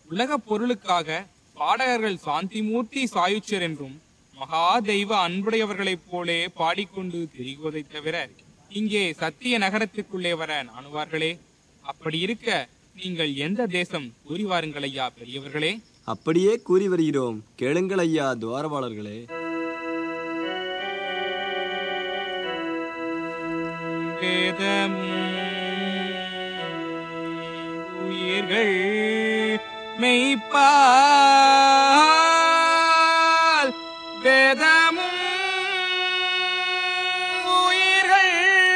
உலகப் பொருளுக்காக பாடகர்கள் சாந்திமூர்த்தி சாயுச்சர் என்றும் மகா தெய்வ அன்புடையவர்களைப் போலே பாடிக்கொண்டு திரிகுவதைத் தவிர இங்கே சத்திய நகரத்துக்குள்ளே வர நாணுவார்களே அப்படி இருக்க நீங்கள் எந்த தேசம் கூறி வாருங்கள் ஐயா பெரியவர்களே அப்படியே கூறி வருகிறோம் கேளுங்கள் ஐயா துவாரபாலர்களே வேதமும் உயிர்கள் மெய்ப்பால் வேதமும் உயிர்கள்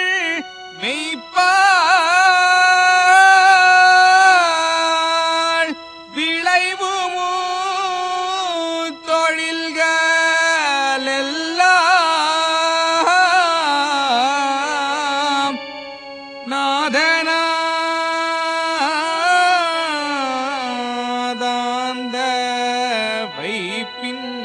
மெய்ப்பால் விளைவுமு தொழில்கள் எல்லாம் நாதனாதாந்த வைப்பின்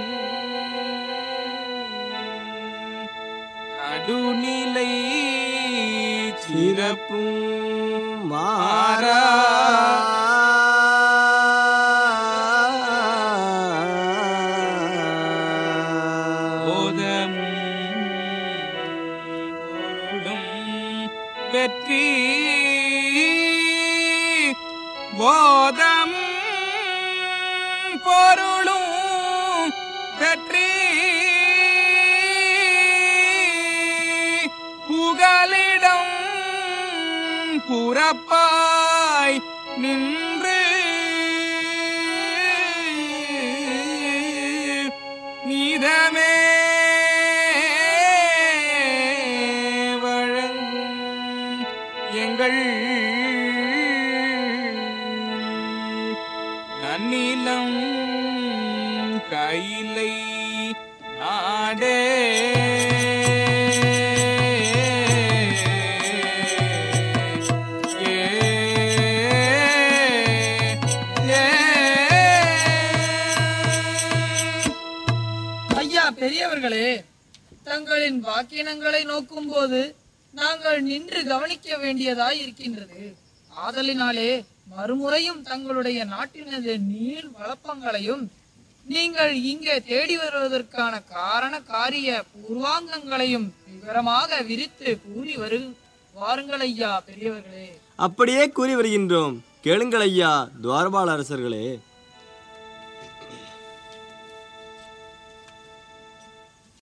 நடுநிலை சிறப்பு சிறப்பும் மாறா போதமும் பொருளும் வெற்றி போதம் பொருளும் வெற்றி புகலிடம் புறப்பாய் நின்று நீதமே வழங்கும் எங்கள் நன்னிலம் கையிலை நாடே ஐயா பெரியவர்களே தங்களின் வாக்கியங்களை நோக்கும்போது நாங்கள் நின்று கவனிக்க வேண்டியதாய் இருக்கின்றது ஆதலினாலே மறுமுறையும் தங்களுடைய நாட்டினது நீள் வளப்பங்களையும் நீங்கள் இங்கே தேடி வருவதற்கான காரண காரிய பூர்வாங்கங்களையும் விவரமாக விரித்து கூறி வரு வாருங்கள் ஐயா பெரியவர்களே அப்படியே கூறி வருகின்றோம் கேளுங்கள் ஐயா துவாரபால அரசர்களே